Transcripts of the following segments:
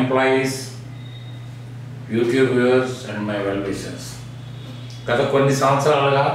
employees YouTube viewers and my well wishers గత కొన్ని సంవత్సరాలుగా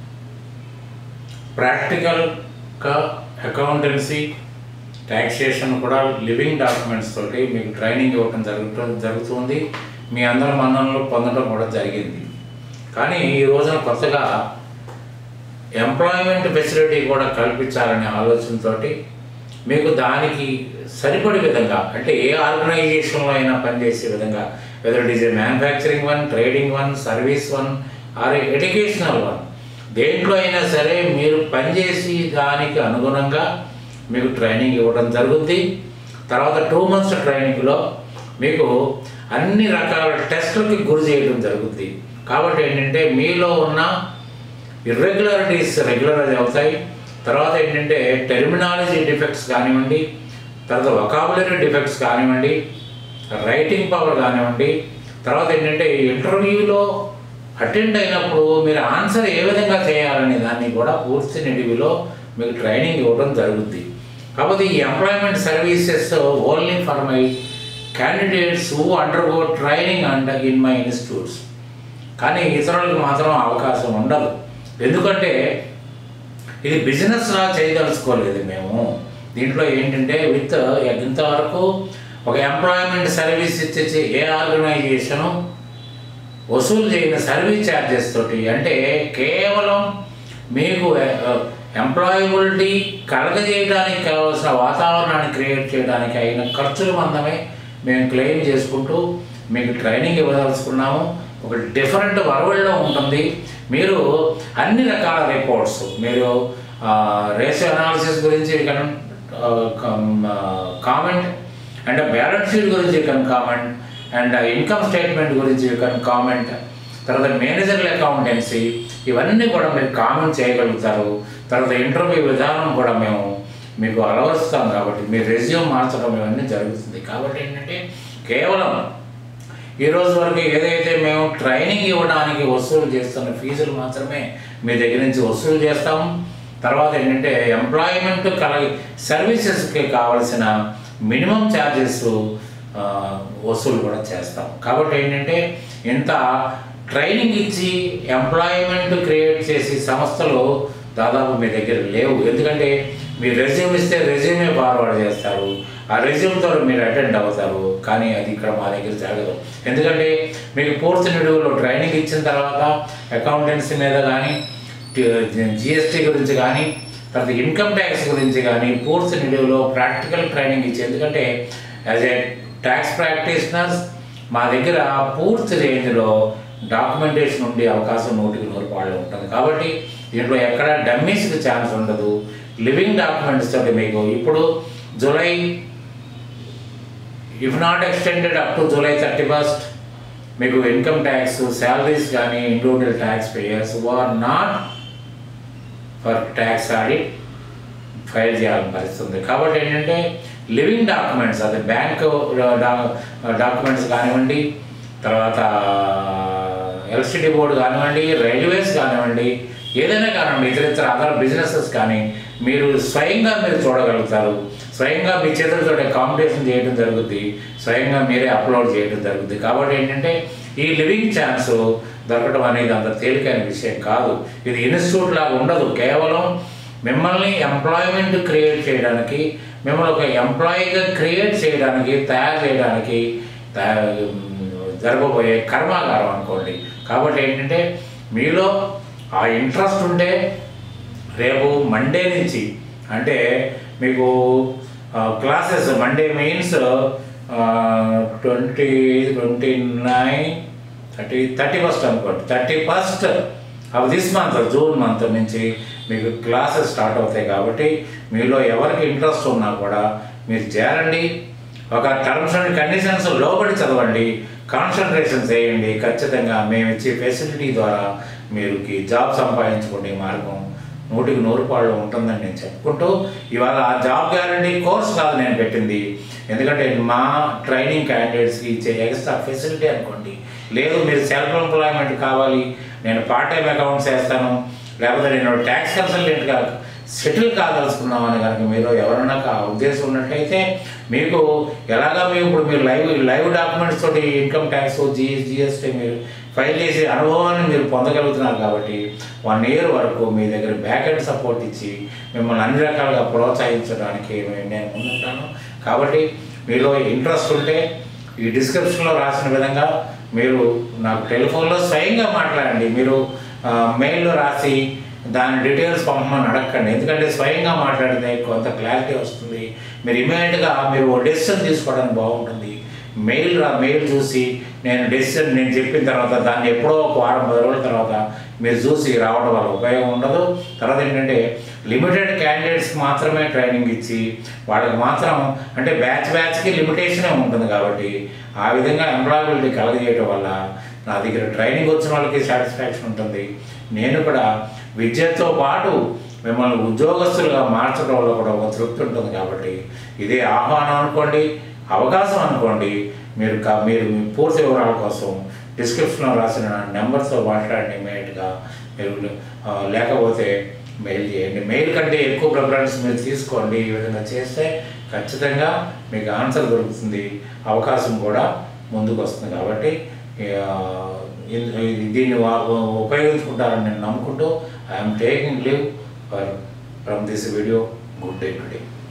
ప్రాక్టికల్గా అకౌంటెన్సీ ట్యాక్సేషన్ కూడా లివింగ్ డాక్యుమెంట్స్ తోటి మీకు ట్రైనింగ్ ఇవ్వడం జరుగుతూ జరుగుతుంది మీ అందరి మన్ననలు పొందడం కూడా జరిగింది కానీ ఈ రోజున కొత్తగా ఎంప్లాయ్మెంట్ ఫెసిలిటీ కూడా కల్పించాలనే ఆలోచనతోటి మీకు దానికి సరిపడే విధంగా అంటే ఏ ఆర్గనైజేషన్లో అయినా పనిచేసే విధంగా whether it is a manufacturing one trading one service one or educational one దేంట్లో అయినా సరే మీరు పనిచేసి దానికి అనుగుణంగా మీకు ట్రైనింగ్ ఇవ్వడం జరుగుద్ది తర్వాత టూ మంత్స్ ట్రైనింగ్లో మీకు అన్ని రకాల టెస్టులకి గురి చేయడం జరుగుద్ది కాబట్టి ఏంటంటే మీలో ఉన్న ఇర్రెగ్యులారిటీస్ రెగ్యులరైజ్ అవుతాయి తర్వాత ఏంటంటే టెర్మినాలజీ డిఫెక్ట్స్ కానివ్వండి తర్వాత వొకాబులరీ డిఫెక్ట్స్ కానివ్వండి రైటింగ్ పవర్ కానివ్వండి తర్వాత ఏంటంటే ఇంటర్వ్యూలో అటెండ్ అయినప్పుడు మీరు ఆన్సర్ ఏ విధంగా చేయాలనే దాన్ని కూడా పూర్తి నిడివిలో మీకు ట్రైనింగ్ ఇవ్వడం జరుగుద్ది కాకపోతే ఈ employment services only for my candidates who undergo training and in my institutes కానీ ఇతరులకు మాత్రం అవకాశం ఉండదు ఎందుకంటే ఇది బిజినెస్ లా చేయదలుచుకోలేదు మేము దీంట్లో ఏంటంటే విత్ ఇంతవరకు ఒక ఎంప్లాయ్మెంట్ సర్వీస్ ఇచ్చేసి ఏ ఆర్గనైజేషను వసూలు చేయని సర్వీస్ ఛార్జెస్ తోటి అంటే కేవలం మీకు ఎంప్లాయబిలిటీ కలగజేయడానికి కావాల్సిన వాతావరణాన్ని క్రియేట్ చేయడానికి అయిన ఖర్చుల మందమే మేము క్లెయిమ్ చేసుకుంటూ మీకు ట్రైనింగ్ ఇవ్వదలుచుకున్నాము ఒక డిఫరెంట్ వరవల్లో ఉంటుంది మీరు అన్ని రకాల రిపోర్ట్స్ మీరు రేషియో అనాలిసిస్ గురించి కామెంట్ అండ్ బ్యాలెన్స్ షీట్ గురించి can comment and income statement గురించి కెన్ కామెంట్ తర్వాత మేనేజర్ల అకౌంటెన్సీ ఇవన్నీ కూడా మీరు కామెంట్ చేయగలుగుతారు తర్వాత ఇంటర్వ్యూ విధానం కూడా మేము మీకు అలవరుస్తాం కాబట్టి మీ రెజ్యూమ్ మార్చడం ఇవన్నీ జరుగుతుంది కాబట్టి ఏంటంటే కేవలం ఈ రోజు వరకు ఏదైతే మేము ట్రైనింగ్ ఇవ్వడానికి వసూలు చేస్తున్న ఫీజులు మాత్రమే మీ దగ్గర నుంచి వసూలు చేస్తాం తర్వాత ఏంటంటే ఎంప్లాయ్మెంట్ కలిగి సర్వీసెస్కి కావాల్సిన మినిమం ఛార్జెస్ వసూలు కూడా చేస్తాం కాబట్టి ఏంటంటే ఇంత ట్రైనింగ్ ఇచ్చి ఎంప్లాయ్మెంట్ క్రియేట్ చేసి సంస్థలు దాదాపు మీ దగ్గర లేవు ఎందుకంటే మీరు రెజ్యూమ్ ఇస్తే రెజ్యూమే ఫార్వర్డ్ చేస్తారు ఆ రెజ్యూమ్తో మీరు అటెండ్ అవుతారు కానీ అది ఇక్కడ మా దగ్గర జరగదు ఎందుకంటే మీకు పూర్తి నిడువులో ట్రైనింగ్ ఇచ్చిన తర్వాత అకౌంటెన్సీ మీద కానీ జిఎస్టీ గురించి కానీ తర్వాత ఇన్కమ్ ట్యాక్స్ గురించి కానీ పూర్తి నిడువులో ప్రాక్టికల్ ట్రైనింగ్ ఇచ్చి ఎందుకంటే యాజ్ ఏ ట్యాక్స్ ప్రాక్టీషనర్స్ మా దగ్గర పూర్తి రేంజ్లో డాక్యుమెంటేషన్ ఉండే అవకాశం నూటికి నూరు పాళ్ళు ఉంటుంది కాబట్టి దీంట్లో ఎక్కడ డమ్మీస్కి ఛాన్స్ ఉండదు లివింగ్ డాక్యుమెంట్స్ తోటి మీకు ఇప్పుడు July if not extended up to July thirty first మీకు ఇన్కమ్ ట్యాక్స్ శాలరీస్ కానీ included tax payers or not for tax audit file చేయాలని పరిస్థితుంది కాబట్టి ఏంటంటే లివింగ్ డాక్యుమెంట్స్ అది బ్యాంక్ డాక్యుమెంట్స్ కానివ్వండి తర్వాత ఎలక్ట్రిసిటీ బోర్డు కానివ్వండి రైల్వేస్ కానివ్వండి ఏదైనా కానివ్వండి ఇతర ఇతర అదర్ బిజినెసెస్ కానీ మీరు స్వయంగా మీరు చూడగలుగుతారు స్వయంగా మీ చేతులతో కాంపిటీషన్ చేయడం జరుగుద్ది స్వయంగా మీరే అప్లోడ్ చేయడం జరుగుద్ది కాబట్టి ఏంటంటే ఈ లివింగ్ ఛాన్స్ దొరకడం అనేది అంత తేలికైన విషయం కాదు ఇది ఇన్స్టిట్యూట్ లాగా ఉండదు కేవలం మిమ్మల్ని ఎంప్లాయ్మెంట్ క్రియేట్ చేయడానికి మిమ్మల్ని ఒక ఎంప్లాయీగా క్రియేట్ చేయడానికి తయారు చేయడానికి తయారు జరగబోయే కర్మాగారం అనుకోండి కాబట్టి ఏంటంటే మీలో ఆ ఇంట్రెస్ట్ ఉంటే రేపు మండే నుంచి అంటే మీకు classes Monday means twenty twenty nine thirty thirty first అనుకోండి thirty first of this month June month నుంచి మీకు క్లాసెస్ స్టార్ట్ అవుతాయి కాబట్టి మీలో ఎవరికి ఇంట్రెస్ట్ ఉన్నా కూడా మీరు చేరండి ఒక టర్మ్స్ అండ్ కండిషన్స్ లోబడి చదవండి కాన్సన్ట్రేషన్ చేయండి ఖచ్చితంగా మేము ఇచ్చే ఫెసిలిటీ ద్వారా మీరు జాబ్ సంపాదించుకునే మార్గం నూటికి నూరు పాళ్ళు ఉంటుందని నేను చెప్పుకుంటూ ఇవాళ ఆ జాబ్ గ్యారంటీ కోర్స్ కాదు నేను పెట్టింది ఎందుకంటే మా ట్రైనింగ్ క్యాండిడేట్స్కి ఇచ్చే ఎక్స్ట్రా ఫెసిలిటీ అనుకోండి లేదు మీరు సెల్ఫ్ ఎంప్లాయ్మెంట్ కావాలి నేను పార్ట్ టైం అకౌంట్స్ వేస్తాను లేకపోతే నేను ట్యాక్స్ కన్సల్టెంట్గా సెటిల్ కాదలుచుకున్నామని కనుక మీరు ఎవరన్నా కా ఉద్దేశం ఉన్నట్లయితే మీకు ఎలాగా మేము ఇప్పుడు మీరు లైవ్ లైవ్ డాక్యుమెంట్స్ తోటి ఇన్కమ్ ట్యాక్స్ జిఎస్ జిఎస్టీ మీరు ఫైల్ చేసే అనుభవాన్ని మీరు పొందగలుగుతున్నారు కాబట్టి వన్ ఇయర్ వరకు మీ దగ్గర బ్యాక్ ఎండ్ సపోర్ట్ ఇచ్చి మిమ్మల్ని అన్ని రకాలుగా ప్రోత్సహించడానికి మేము- నేను ముందుంటాను కాబట్టి మీలో ఇంట్రెస్ట్ ఉంటే ఈ డిస్క్రిప్షన్లో రాసిన విధంగా మీరు నాకు టెలిఫోన్లో స్వయంగా మాట్లాడండి మీరు ఆ, మెయిల్లో రాసి దాని డీటెయిల్స్ పంపమని అడగండి ఎందుకంటే స్వయంగా మాట్లాడితే కొంత క్లారిటీ వస్తుంది మీరు ఇమీడియట్గా మీరు డెసిషన్ తీసుకోవడానికి బాగుంటుంది మెయిల్ రా మెయిల్ చూసి నేను డెసిషన్ నేను చెప్పిన తర్వాత దాన్ని ఎప్పుడో ఒక వారం పది రోజుల తర్వాత మీరు చూసి రావడం వల్ల ఉపయోగం ఉండదు తర్వాత ఏంటంటే లిమిటెడ్ క్యాండిడేట్స్కి మాత్రమే ట్రైనింగ్ ఇచ్చి వాళ్ళకి మాత్రం అంటే బ్యాచ్ బ్యాచ్కి లిమిటేషనే ఉంటుంది కాబట్టి ఆ విధంగా ఎంప్లాయబిలిటీ కలగజేయడం వల్ల నా దగ్గర ట్రైనింగ్ వచ్చిన వాళ్ళకి సాటిస్ఫాక్షన్ ఉంటుంది నేను కూడా విద్యతో పాటు మిమ్మల్ని ఉద్యోగస్తులుగా మార్చడం వల్ల కూడా ఒక తృప్తి ఉంటుంది కాబట్టి ఇదే ఆహ్వానం అనుకోండి అవకాశం అనుకోండి మీరు కా- మీరు మీ పూర్తి వివరాల కోసం డిస్క్రిప్షన్లో రాసిన నెంబర్స్తో మాట్లాడండి ఇమీడియట్గా మీరు ఆ, లేకపోతే మెయిల్ చేయండి మెయిల్ కంటే ఎక్కువ ప్రిఫరెన్స్ మీరు తీసుకోండి ఈ విధంగా చేస్తే ఖచ్చితంగా మీకు ఆన్సర్ దొరుకుతుంది అవకాశం కూడా ముందుకు వస్తుంది కాబట్టి ఆ, ఇన్- దీన్ని వా- ఉపయోగించుకుంటారని నేను నమ్ముకుంటూ I'm taking leave for from this video good day today